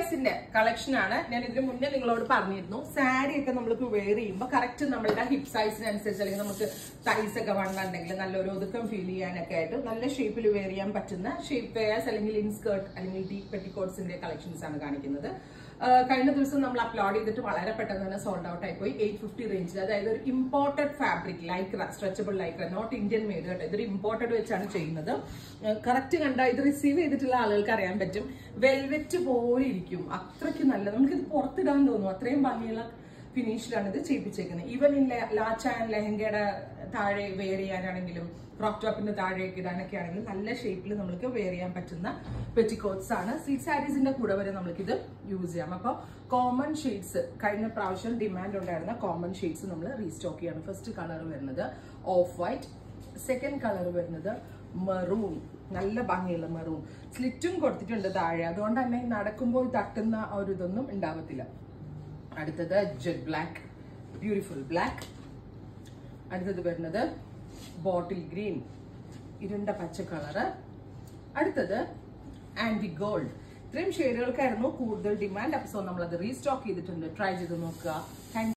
സൈസിന്റെ collection ആണ് ഞാൻ ഇതിന് മുന്നേ നിങ്ങളോട് പറഞ്ഞിരുന്നു സാരി ഒക്കെ നമ്മൾക്ക് വെയർ ചെയ്യുമ്പോൾ കറക്റ്റ് നമ്മളുടെ ഹിപ്പ് സൈസിനനുസരിച്ച് അല്ലെങ്കിൽ നമുക്ക് തൈസ് ഒക്കെ വണ്ണുണ്ടെങ്കിൽ നല്ലൊരു ഒതുക്കം ഫീൽ ചെയ്യാനൊക്കെ ആയിട്ട് നല്ല ഷേപ്പിൽ വെയർ ചെയ്യാൻ പറ്റുന്ന ഷേപ്പ് വെയേഴ്സ് അല്ലെങ്കിൽ ഇൻസ്കേർട്ട് അല്ലെങ്കിൽ ഡീപ് പെറ്റിക്കോട്ട്സിന്റെ കളക്ഷൻസ് ആണ് കാണിക്കുന്നത് ആ, കഴിഞ്ഞ ദിവസം നമ്മൾ അപ്ലോഡ് ചെയ്തിട്ട് വളരെ പെട്ടെന്ന് തന്നെ സോൾഡ് ഔട്ട് ആയിപ്പോയി എയ്റ്റ് ഫിഫ്റ്റി റേഞ്ചിൽ അതായത് ഒരു imported fabric lycra stretchable lycra not Indian made കേട്ടോ ഇതൊരു ഇമ്പോർട്ടഡ് വെച്ചാണ് ചെയ്യുന്നത് കറക്റ്റ് കണ്ട ഇത് റിസീവ് ചെയ്തിട്ടുള്ള ആളുകൾക്ക് അറിയാൻ പറ്റും വെൽവെറ്റ് പോലെ ഇരിക്കും അത്രയ്ക്ക് നല്ല നമുക്കിത് പുറത്തിടാൻ തോന്നും അത്രയും ഭംഗിയുള്ള ഫിനിഷിലാണ് ഇത് ചെയ്യിപ്പിച്ചേക്കുന്നത് ഈവൻ ഇൻ ലാച്ച ആൻഡ് ലെഹങ്കയുടെ താഴെ വെയർ ചെയ്യാനാണെങ്കിലും ക്രോപ്പ് ടോപ്പിന്റെ താഴേക്ക് ഇടാനൊക്കെ ആണെങ്കിലും നല്ല ഷേപ്പിൽ നമുക്ക് വെയർ ചെയ്യാൻ പറ്റുന്ന പെറ്റിക്കോട്ട്സ് ആണ് സിൽക്ക് സാരീസിന്റെ കൂടെ വരെ നമുക്കിത് യൂസ് ചെയ്യാം അപ്പോൾ കോമൺ ഷെയ്ഡ്സ് കഴിഞ്ഞ പ്രാവശ്യം ഡിമാൻഡ് ഉണ്ടായിരുന്ന കോമൺ ഷെയ്ഡ്സ് നമ്മൾ റീസ്റ്റോക്ക് ചെയ്യാണ് ഫസ്റ്റ് കളർ വരുന്നത് ഓഫ് വൈറ്റ് സെക്കൻഡ് കളർ വരുന്നത് മെറൂൺ നല്ല ഭംഗിയുള്ള മെറൂൺ സ്ലിറ്റും കൊടുത്തിട്ടുണ്ട് താഴെ അതുകൊണ്ട് തന്നെ നടക്കുമ്പോൾ തട്ടുന്ന ആ ഒരു ഇതൊന്നും ഉണ്ടാവത്തില്ല അടുത്തത് ജെറ്റ് ബ്ലാക്ക് ബ്യൂട്ടിഫുൾ ബ്ലാക്ക് അടുത്തത് വരുന്നത് ബോട്ടിൽ ഗ്രീൻ ഇരുണ്ട പച്ച കളറ് അടുത്തത് ആന്റി ഗോൾഡ് ഇത്രയും ഷെയ്ഡുകൾക്കായിരുന്നു കൂടുതൽ ഡിമാൻഡ് അപ്പോൾ നമ്മളത് റീസ്റ്റോക്ക് ചെയ്തിട്ടുണ്ട് ട്രൈ ചെയ്ത് നോക്കുക താങ്ക്